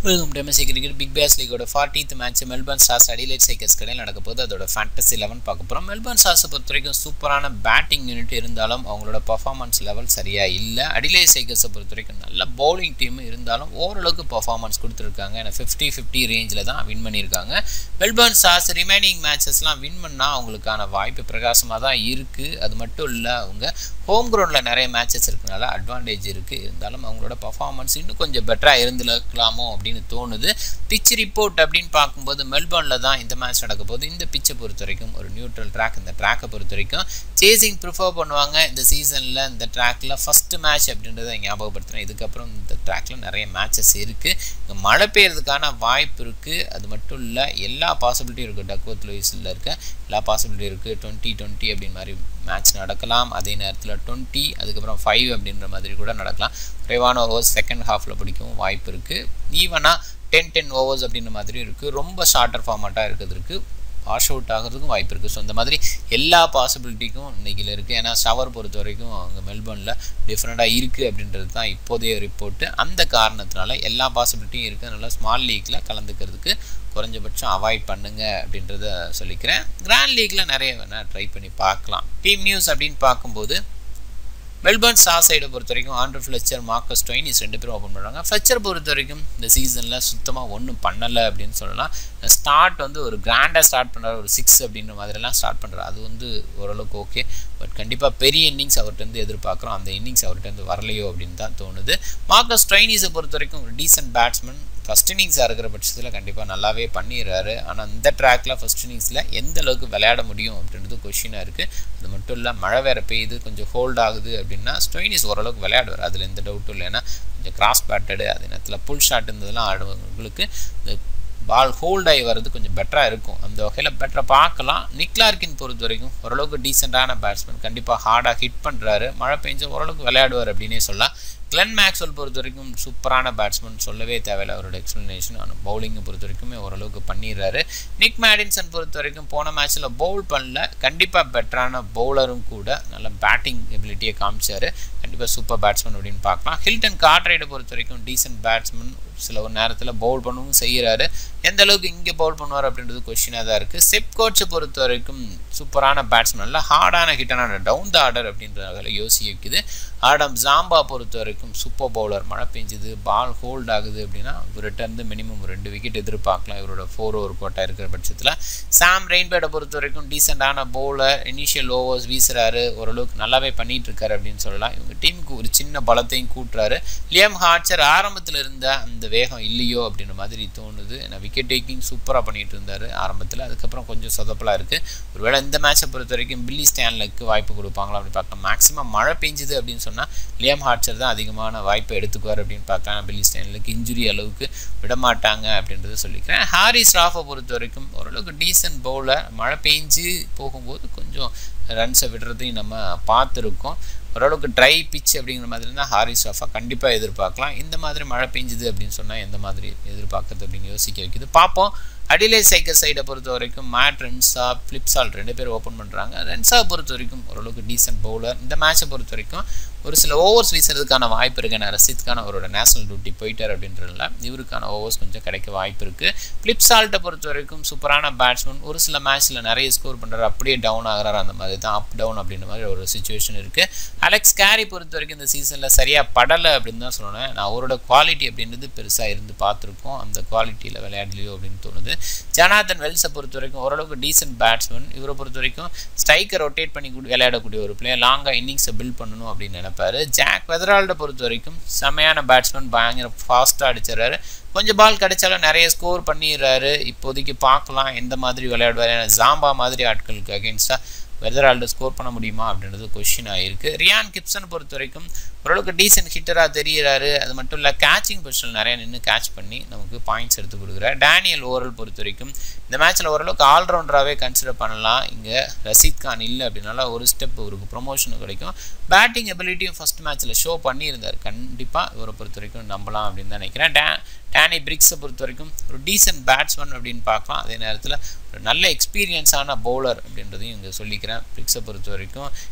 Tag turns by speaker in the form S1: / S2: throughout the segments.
S1: welcome to MSC cricket Big Bash லீகோட fortieth match Melbourne Stars Adelaide strikers கடையில் நடக்க போது அதோட ஃபேண்டசி லெவன் பார்க்க போகிறோம் மெல்பர்ன் ஸ்டார்ஸை பொறுத்த வரைக்கும் சூப்பரான பேட்டிங் யூனிட் இருந்தாலும் அவங்களோட பர்ஃபார்மன்ஸ் லெவல் சரியாக இல்லை அடிலைட் சைக்கர்ஸை பொறுத்த வரைக்கும் நல்ல பவுலிங் டீம் இருந்தாலும் ஓரளவுக்கு பர்ஃபார்மன்ஸ் கொடுத்துருக்காங்க ஏன்னா ஃபிஃப்டி ஃபிஃப்டி ரேஞ்சில் தான் வின் பண்ணியிருக்காங்க மெல்பர்ன் ஸ்டார்ஸ் ரிமைனிங் மேட்சஸ்லாம் வின் பண்ணால் அவங்களுக்கான வாய்ப்பு பிரகாசமாக தான் இருக்குது அது மட்டும் இல்லை அவங்க ஹோம் கிரவுண்டில் நிறைய மேட்சஸ் இருக்கனால அட்வான்டேஜ் இருக்குது இருந்தாலும் அவங்களோட பர்ஃபார்மன்ஸ் இன்னும் கொஞ்சம் பெட்டராக இருந்துருக்கலாமோ அப்படின்னு தோணுது பிச் ரிப்போர்ட் அப்படின்னு பார்க்கும்போது மெல்பர்னில் தான் இந்த மேட்ச் நடக்க போகுது இந்த பிச்சை பொறுத்த வரைக்கும் ஒரு நியூட்ரல் ட்ராக் இந்த ட்ராக்கை பொறுத்த வரைக்கும் சேசிங் ப்ரிஃபர் பண்ணுவாங்க இந்த சீசனில் இந்த ட்ராக்கில் ஃபஸ்ட்டு மேட்ச் அப்படின்றத ஞாபகப்படுத்துகிறேன் இதுக்கப்புறம் இந்த ட்ராக்கில் நிறைய மேட்சஸ் இருக்குது மழை பெய்யறதுக்கான வாய்ப்பு இருக்குது அது மட்டும் இல்லை எல்லா பாசிபிலிட்டியும் இருக்குது டக்வத் லூயிஸில் இருக்க எல்லா பாசிபிலிட்டியும் இருக்குது டுவெண்ட்டி டுவெண்ட்டி அப்படின்னு மாதிரி மேட்ச் நடக்கலாம் அதே நேரத்தில் டுவெண்ட்டி அதுக்கப்புறம் ஃபைவ் அப்படின்ற மாதிரி கூட நடக்கலாம் குறைவான ஓவர்ஸ் செகண்ட் ஹாஃபில் பிடிக்கவும் வாய்ப்பு இருக்குது ஈவனாக டென் டென் ஓவர்ஸ் அப்படின்ற மாதிரி இருக்குது ரொம்ப ஷார்ட்டர் ஃபார்மேட்டாக இருக்கிறதுக்கு வாஷ் அவுட் ஆகிறதுக்கும் வாய்ப்பு இருக்குது ஸோ இந்த மாதிரி எல்லா பாசிபிலிட்டிக்கும் இன்றைக்கில் இருக்குது ஏன்னா ஷவர் பொறுத்த வரைக்கும் அங்கே மெல்பர்னில் டிஃப்ரெண்ட்டாக இருக்குது அப்படின்றது தான் இப்போதைய ரிப்போர்ட்டு அந்த காரணத்தினால எல்லா பாசிபிலிட்டியும் இருக்குது அதனால் ஸ்மால் லீக்கில் கலந்துக்கிறதுக்கு குறைஞ்சபட்சம் அவாய்ட் பண்ணுங்க அப்படின்றத சொல்லிக்கிறேன் கிராண்ட் லீக்கில் நிறைய வேணால் ட்ரை பண்ணி பார்க்கலாம் டீம் நியூஸ் அப்படின்னு பார்க்கும்போது மெல்பர்ன் ஸ்டார் சைடை பொறுத்த வரைக்கும் ஆண்ட்ரு ஃப்ளெச்சர் மார்க்கஸ் டொயினிஸ் ரெண்டு பேரும் ஓப்பன் பண்ணுறாங்க ஃப்ளெச்சர் பொறுத்த வரைக்கும் இந்த சீசனில் சுத்தமாக ஒன்றும் பண்ணலை அப்படின்னு சொல்லலாம் ஸ்டார்ட் வந்து ஒரு கிராண்டாக ஸ்டார்ட் பண்ணுறாரு ஒரு சிக்ஸ் அப்படின்ற மாதிரிலாம் ஸ்டார்ட் பண்ணுறாரு அது வந்து ஓரளவுக்கு ஓகே பட் கண்டிப்பாக பெரிய இன்னிங்ஸ் அவர்கிட்ட எதிர்பார்க்குறோம் அந்த இன்னிங்ஸ் அவர்கிட்ட வரலையோ அப்படின்னு தான் தோணுது மார்க்கஸ் டொயினிஸை பொறுத்த வரைக்கும் ஒரு டீசென்ட் பேட்ஸ்மேன் ஃபஸ்ட் இன்னிங்ஸாக இருக்கிற பட்சத்தில் கண்டிப்பாக நல்லாவே பண்ணிடுறாரு ஆனால் இந்த ட்ராக்கில் ஃபஸ்ட் இன்னிங்ஸில் எந்த அளவுக்கு விளையாட முடியும் அப்படின்றது கொஷினாக இருக்குது அது மட்டும் இல்லை மழை வேறு பெய்யுது கொஞ்சம் ஹோல்ட் ஆகுது அப்படின்னா ஸ்டொயினிஸ் ஓரளவுக்கு விளையாடுவார் அதில் எந்த டவுட்டும் இல்லை ஏன்னா கொஞ்சம் கிராஸ் பேட்டடு அதே நேரத்தில் புல் ஷாட் இருந்ததெல்லாம் ஆடுவங்களுக்கு இந்த பால் ஹோல்ட் ஆகி வர்றது கொஞ்சம் பெட்டராக இருக்கும் அந்த வகையில் பெட்டராக பார்க்கலாம் நிக்லார்க்கின் பொறுத்த வரைக்கும் ஓரளவுக்கு டீசெண்டான பேட்ஸ்மேன் கண்டிப்பாக ஹார்டாக ஹிட் பண்ணுறாரு மழை பெஞ்சு ஓரளவுக்கு விளையாடுவார் அப்படின்னே சொல்லலாம் கிளென் மேக்ஸ்வெல் பொறுத்த வரைக்கும் சூப்பரான பேட்ஸ்மேன் சொல்லவே தேவையில்லை அவரோட எக்ஸ்ப்ளனேஷன் ஆனால் பவுலிங்கை பொறுத்த வரைக்குமே ஓரளவுக்கு பண்ணிடுறாரு நிக் மேடின்சன் பொறுத்த வரைக்கும் போன மேட்ச்சில் பவுல் பண்ணல கண்டிப்பாக பெட்டரான பவுலரும் கூட நல்ல பேட்டிங் எபிலிட்டியை காமிச்சார் கண்டிப்பாக சூப்பர் பேட்ஸ்மேன் அப்படின்னு பார்க்கலாம் ஹில்டன் கார்ட்ரைடை பொறுத்த வரைக்கும் டீசென்ட் பேட்ஸ்மேன் சில ஒரு நேரத்தில் பவுல் பண்ணவும் செய்கிறாரு எந்த அளவுக்கு இங்கே பவுல் பண்ணுவார் அப்படின்றது கொஷினாக தான் இருக்குது செப் கோச்சை பொறுத்த வரைக்கும் சூப்பரான பேட்ஸ்மேன் இல்லை ஹார்டான ஹிட்டான டவுன் த ஆர்டர் அப்படின்ற வகையில் யோசிக்க வைக்குது ஆடம் ஜாம்பா பொறுத்த வரைக்கும் சூப்பர் பவுலர் மழை பெஞ்சுது பால் ஹோல்ட் ஆகுது அப்படின்னா இவர்கிட்ட இருந்து மினிமம் ரெண்டு விக்கெட் எதிர்பார்க்கலாம் இவரோட ஃபோர் ஓவர் கோட்டா இருக்கிற பட்சத்தில் சாம் ரெயின்பேடை பொறுத்த வரைக்கும் டீசெண்டான பவுலர் இனிஷியல் ஓவர்ஸ் வீசுறாரு ஓரளவுக்கு நல்லாவே பண்ணிட்டு இருக்காரு அப்படின்னு சொல்லலாம் இவங்க டீமுக்கு ஒரு சின்ன பலத்தையும் கூட்டுறாரு லியம் ஹார்ச்சர் ஆரம்பத்தில் இருந்த அந்த வேகம் இல்லையோ அப்படின்ற மாதிரி தோணுது ஏன்னா விக்கெட் டேக்கிங் சூப்பராக பண்ணிட்டு இருந்தார் ஆரம்பத்தில் அதுக்கப்புறம் கொஞ்சம் சொதப்பலாக இருக்குது ஒருவேளை இந்த மேட்சை பொறுத்த வரைக்கும் பில்லி ஸ்டான்லுக்கு வாய்ப்பு கொடுப்பாங்களா அப்படின்னு பார்க்கலாம் மேக்ஸிமம் மழை பெஞ்சுது அப்படின்னு சொன்னால் லியம் ஹார்ச்சர் தான் அதிகமான வாய்ப்பை எடுத்துக்குவார் அப்படின்னு பார்க்கலாம் பில்லி ஸ்டான்லுக்கு இன்ஜுரி அளவுக்கு விடமாட்டாங்க அப்படின்றத சொல்லிக்கிறேன் ஹாரிஸ் ராஃபை பொறுத்த வரைக்கும் ஓரளவுக்கு டீசென்ட் பவுலர் மழை பெஞ்சு போகும்போது கொஞ்சம் ரன்ஸை விடுறதையும் நம்ம பார்த்துருக்கோம் ஓரளவுக்கு ட்ரை பிச் அப்படிங்கிற மாதிரி இருந்தால் ஹாரிஸ் ராஃபா கண்டிப்பாக எதிர்பார்க்கலாம் இந்த மாதிரி மழை பெஞ்சுது அப்படின்னு சொன்னால் எந்த மாதிரி எதிர்பார்க்குறது அப்படின்னு யோசிக்க வைக்குது பார்ப்போம் அடிலே சைக்கிள் சைடை பொறுத்த வரைக்கும் மேட் ரென்ஸா ஃப்ளிப்ஸால் ரெண்டு பேர் ஓப்பன் பண்ணுறாங்க ரென்ஸா பொறுத்த வரைக்கும் ஓரளவுக்கு டீசென்ட் பவுலர் இந்த மேட்சை பொறுத்த வரைக்கும் ஒரு சில ஓவர்ஸ் வீசுறதுக்கான வாய்ப்பு இருக்குது ஏன்னா ரசித்கான அவரோட நேஷனல் டியூட்டி போயிட்டார் அப்படின்றதுல இவருக்கான ஓவர்ஸ் கொஞ்சம் கிடைக்க வாய்ப்பு இருக்குது ஃப்ளிப்ஸால்ட்டை பொறுத்த வரைக்கும் சூப்பரான பேட்ஸ்மேன் ஒரு சில மேட்ச்சில் நிறைய ஸ்கோர் பண்ணுறாரு அப்படியே டவுன் ஆகிறாரு அந்த மாதிரி தான் அப் டவுன் அப்படின்ற மாதிரி ஒரு சுச்சுவேஷன் இருக்குது அலெக்ஸ் கேரி பொறுத்த வரைக்கும் இந்த சீசனில் சரியாக படலை அப்படின்னு தான் சொல்லணும் நான் அவரோட குவாலிட்டி அப்படின்றது பெருசாக இருந்து பார்த்துருக்கோம் அந்த குவாலிட்டியில் விளையாடலையோ அப்படின்னு தோணுது ஜனாதன் வெல்ஸை பொறுத்த வரைக்கும் ஓரளவுக்கு டீசென்ட் பேட்ஸ்மேன் இவரை பொறுத்த வரைக்கும் ஸ்ட்ரைக்கை ரொட்டேட் பண்ணி விளையாடக்கூடிய ஒரு பிளேயர் லாங்காக இன்னிங்ஸை பில்ட் பண்ணணும் அப்படின்னு நினைப்பாரு ஜாக் வெதரால்டை பொறுத்த வரைக்கும் செமையான பேட்ஸ்மேன் பயங்கர ஃபாஸ்ட்டாக அடிச்சிடறாரு கொஞ்சம் பால் கிடைச்சாலும் நிறைய ஸ்கோர் பண்ணிடுறாரு இப்போதைக்கு பார்க்கலாம் எந்த மாதிரி விளையாடுவார் ஏன்னா ஜாம்பா மாதிரி ஆட்களுக்கு அகேன்ஸ்டாக வெதரால்டு ஸ்கோர் பண்ண முடியுமா அப்படின்றது கொஷின் ஆகிருக்கு ரியான் கிப்சன் பொறுத்த வரைக்கும் ஓரளவுக்கு டீசென்ட் ஹிட்டராக தெரிகிறாரு அது மட்டும் இல்லை கேச்சிங் பொசிஷன் நிறைய நின்று கேட்ச் பண்ணி நமக்கு பாயிண்ட்ஸ் எடுத்து கொடுக்குறாரு டேனியல் ஓவரல் பொறுத்த வரைக்கும் இந்த மேட்ச்சில் ஓரளவுக்கு ஆல்ரவுண்டராகவே கன்சிடர் பண்ணலாம் இங்கே ரஷீத் கான் இல்லை அப்படின்னால ஒரு ஸ்டெப் இவருக்கு ப்ரொமோஷனும் கிடைக்கும் பேட்டிங் எபிலிட்டியும் ஃபஸ்ட் மேட்ச்சில் ஷோ பண்ணியிருந்தார் கண்டிப்பாக இவரை பொறுத்த வரைக்கும் நம்பலாம் அப்படின்னு தான் நினைக்கிறேன் டே டேனி பிரிக்ஸை பொறுத்த வரைக்கும் ஒரு டீசென்ட் பேட்ஸ்மேன் அப்படின்னு பார்க்கலாம் அதே நேரத்தில் ஒரு நல்ல எக்ஸ்பீரியன்ஸான பவுலர் அப்படின்றதையும் இங்கே சொல்லிக்கிறேன் பிரிக்ஸை பொறுத்த வரைக்கும்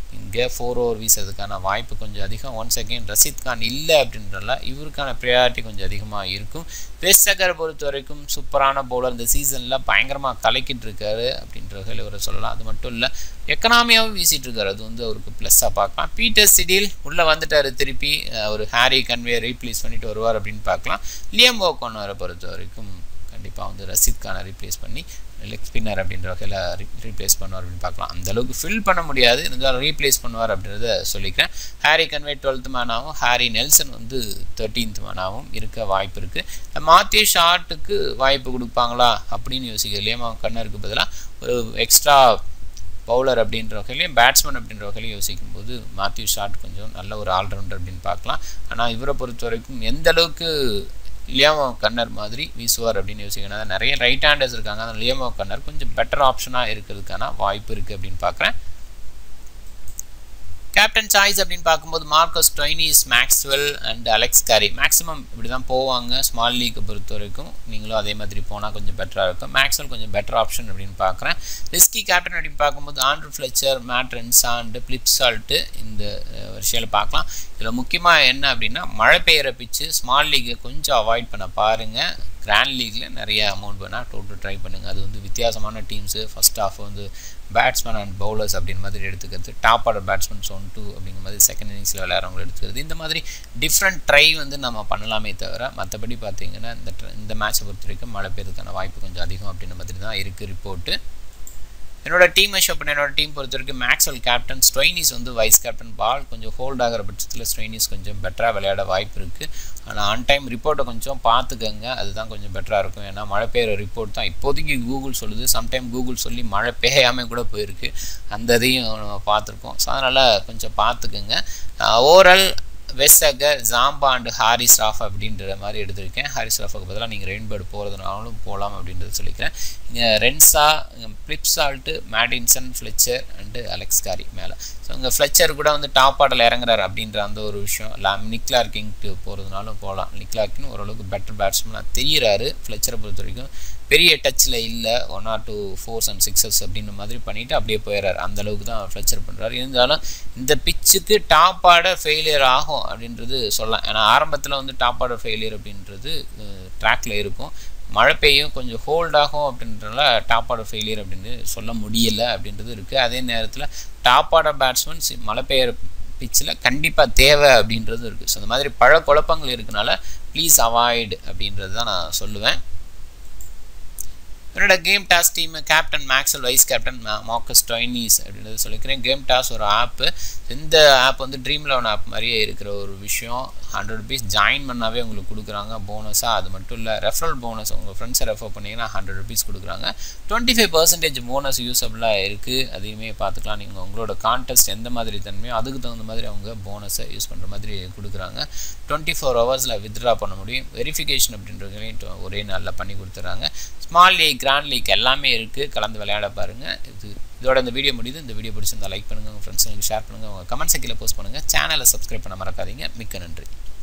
S1: இங்கே ஃபோர் ஓவர் வீசுறதுக்கான வாய்ப்பு கொஞ்சம் அதிகம் ஒன் செகண்ட் ரஷீத் கான் இல்லை அப்படின்றனால இவருக்கான ப்ரையாரிட்டி கொஞ்சம் அதிகமாக இருக்கும் வெஸ்டகரை பொறுத்த வரைக்கும் சூப்பரான பவுலர் இந்த சீசனில் பயங்கரமாக கலக்கிட்டு இருக்காரு அப்படின்ற வகையில் இவரை சொல்லலாம் அது மட்டும் இல்லை எக்கனாமியாகவும் வீசிட்டு இருக்காரு அது வந்து அவருக்கு ப்ளஸ்ஸாக பார்க்கலாம் பீட்டர் சிடில் உள்ளே வந்துட்டார் திருப்பி ஒரு ஹாரி கன்வே ரீப்ளேஸ் பண்ணிட்டு வருவார் அப்படின்னு பார்க்கலாம் லியம் ஓக்கோனரை பொறுத்த வரைக்கும் கண்டிப்பாக வந்து ரஷீத் கானை ரீப்ளேஸ் பண்ணி லெக் ஸ்பின்னர் அப்படின்ற வகையில் ரீப்ளேஸ் பண்ணுவார் அப்படின்னு பார்க்கலாம் அந்த அளவுக்கு ஃபில் பண்ண முடியாது இருந்தாலும் ரீப்ளேஸ் பண்ணுவார் அப்படின்றத சொல்லிக்கிறேன் ஹாரி கன்வே டுவெல்த் மேனாகவும் ஹாரி நெல்சன் வந்து தேர்ட்டீன்த் மேனாகவும் இருக்க வாய்ப்பு இருக்குது மாத்திய ஷார்ட்டுக்கு வாய்ப்பு கொடுப்பாங்களா அப்படின்னு யோசிக்க இல்லையா கண்ணருக்கு பதிலாக ஒரு எக்ஸ்ட்ரா பவுலர் அப்படின்ற வகையிலையும் பேட்ஸ்மேன் அப்படின்ற வகையிலையும் யோசிக்கும் போது மாத்யூ ஷாட் கொஞ்சம் நல்ல ஒரு ஆல்ரவுண்டர் அப்படின்னு பார்க்கலாம் ஆனால் இவரை பொறுத்த வரைக்கும் எந்த அளவுக்கு லியாமோ கன்னர் மாதிரி வீசுவார் அப்படின்னு யோசிக்கணும் நிறைய ரைட் ஹேண்டர்ஸ் இருக்காங்க அந்த லியாமோ கன்னர் கொஞ்சம் பெட்டர் ஆப்ஷனாக இருக்கிறதுக்கான வாய்ப்பு இருக்குது அப்படின்னு பார்க்குறேன் கேப்டன் சாய்ஸ் அப்படின்னு பார்க்கும்போது Marcus Stoinis Maxwell and Alex Carey maximum இப்படி தான் போவாங்க ஸ்மால் லீக்கை பொறுத்த வரைக்கும் நீங்களும் அதே மாதிரி போனால் கொஞ்சம் பெட்டராக இருக்கும் மேக்ஸ்வெல் கொஞ்சம் பெட்டர் ஆப்ஷன் அப்படின்னு பார்க்குறேன் ரிஸ்கி கேப்டன் அப்படின்னு பார்க்கும்போது ஆண்ட்ரூ ஃப்ளெச்சர் மேட் ரென்சாண்டு பிளிப்சால்ட்டு இந்த விஷயம் பார்க்கலாம் இதில் முக்கியமாக என்ன அப்படின்னா மழை பெய்கிற பிச்சு ஸ்மால் லீக்கை கொஞ்சம் அவாய்ட் பண்ண பாருங்கள் கிராண்ட் லீக்கில் நிறைய அமௌண்ட் வேணால் டோட்டல் ட்ரை பண்ணுங்கள் அது வந்து வித்தியாசமான டீம்ஸு ஃபஸ்ட் ஆஃப் வந்து பேட்ஸ்மேன் அண்ட் பவுலர்ஸ் அப்படின்னு மாதிரி எடுத்துக்கிறது top order batsmans one two அப்படிங்கிற மாதிரி செகண்ட் இன்னிங்ஸில் விளையாடுறவங்க எடுத்துக்கிறது இந்த மாதிரி டிஃப்ரெண்ட் ட்ரை வந்து நம்ம பண்ணலாமே தவிர மற்றபடி பார்த்தீங்கன்னா இந்த இந்த மேட்சை பொறுத்த வரைக்கும் மழை பெய்யறதுக்கான வாய்ப்பு கொஞ்சம் அதிகம் அப்படின்ற மாதிரி தான் இருக்குது ரிப்போர்ட்டு என்னோட டீம் ஷோ பண்ண என்னோட டீம் பொறுத்த வரைக்கும் மேக்ஸ்வெல் கேப்டன் ஸ்டொய்னிஸ் வந்து வைஸ் கேப்டன் பால் கொஞ்சம் ஹோல்ட் ஆகிற பட்சத்தில் ஸ்டொய்னிஸ் கொஞ்சம் பெட்டராக விளையாட வாய்ப்பு இருக்குது ஆனால் ஆன் டைம் ரிப்போர்ட்டை கொஞ்சம் பார்த்துக்கங்க அதுதான் கொஞ்சம் பெட்டராக இருக்கும் ஏன்னா மழை பெய்கிற ரிப்போர்ட் தான் இப்போதைக்கு கூகுள் சொல்லுது சம்டைம் கூகுள் சொல்லி மழை பெய்யாமல் கூட போயிருக்கு அந்த இதையும் நம்ம பார்த்துருக்கோம் ஸோ அதனால் கொஞ்சம் பார்த்துக்குங்க overall Wes Agar Zampa and Haris Rauf அப்படின்ற மாதிரி எடுத்திருக்கேன் ஹாரிஸ் ராஃபுக்கு பதிலாக நீங்கள் ரெயின்பேர்டு போகிறதுனாலும் போகலாம் அப்படின்றத சொல்லிக்கிறேன் இங்கே ரென்சா பிளிப்சால்ட்டு மேடின்சன் ஃப்ளெச்சர் அண்டு அலெக்ஸ் காரி மேலே ஸோ இங்கே ஃப்ளெச்சர் கூட வந்து டாப் ஆர்டரில் இறங்குறாரு அப்படின்ற அந்த ஒரு விஷயம் லாம் நிக்லார் கிங்க்கு போகிறதுனாலும் போகலாம் நிக்லார் கிங் ஓரளவுக்கு பெட்டர் பேட்ஸ்மேனாக தெரிகிறாரு ஃப்ளெச்சரை பொறுத்த வரைக்கும் பெரிய டச்சில் இல்லை one or two fours and sixes அப்படின்ற மாதிரி பண்ணிவிட்டு அப்படியே போயிடுறாரு அந்த அளவுக்கு தான் ஃப்ளெச்சர் பண்ணுறாரு இருந்தாலும் இந்த பிச்சுக்கு டாப் ஆர்டர் ஃபெயிலியர் ஆகும் அப்படின்றது சொல்லலாம் ஏன்னா ஆரம்பத்தில் வந்து டாப் ஆர்டர் ஃபெயிலியர் அப்படின்றது ட்ராக்ல இருக்கும் மழை பெய்யும் கொஞ்சம் ஹோல்ட் ஆகும் அப்படின்றனால டாப் ஆர்டர் ஃபெயிலியர் அப்படின்னு சொல்ல முடியலை அப்படின்றது இருக்குது அதே நேரத்தில் டாப் ஆர்டர் பேட்ஸ்மேன் மழை பெய்கிற பிச்சில் கண்டிப்பாக தேவை அப்படின்றது இருக்குது ஸோ இந்த மாதிரி பல குழப்பங்கள் இருக்கனால ப்ளீஸ் அவாய்டு அப்படின்றது தான் நான் சொல்லுவேன் என்னோட game toss team captain Maxwell vice captain Marcus Stoinis அப்படின்றது சொல்லிக்கிறேன் கேம் டாஸ் ஒரு ஆப்பு இந்த ஆப் வந்து ட்ரீம் லெவன் ஆப் மாதிரியே இருக்கிற ஒரு விஷயம் ஹண்ட்ரட் ருபீஸ் ஜாயின் பண்ணாவே உங்களுக்கு கொடுக்குறாங்க போனஸாக அது மட்டும் இல்லை ரெஃபரல் போனஸ் உங்கள் ஃப்ரெண்ட்ஸை ரெஃபர் பண்ணிங்கன்னா ஹண்ட்ரட் ருபீஸ் கொடுக்குறாங்க டுவெண்ட்டி ஃபைவ் பர்சன்டேஜ் போனஸ் யூஸபிளாக இருக்குது அதையுமே பார்த்துக்கலாம் நீங்கள் உங்களோட கான்டெஸ்ட் எந்த மாதிரி தன்மையோ அதுக்கு தகுந்த மாதிரி அவங்க போனஸை யூஸ் பண்ணுற மாதிரி கொடுக்குறாங்க டுவெண்ட்டி ஃபோர் ஹவர்ஸில் வித்ட்ரா பண்ண முடியும் வெரிஃபிகேஷன் அப்படின்றதையும் ஒரே நாளில் பண்ணி கொடுத்துட்றாங்க ஸ்மால் லீக் கிராண்ட் லீக் எல்லாமே இருக்குது கலந்து விளையாட பாருங்கள் இது இதோட இந்த வீடியோ முடியுது இந்த வீடியோ பிடிச்சிருந்தா லைக் பண்ணுங்கள் உங்கள் ஃப்ரெண்ட்ஸுங்களுக்கு ஷேர் பண்ணுங்கள் உங்கள் கமெண்ட் செக்கில் போஸ்ட் பண்ணுங்கள் சேனலை சப்ஸ்கிரைப் பண்ண மறக்காதீங்க மிக்க நன்றி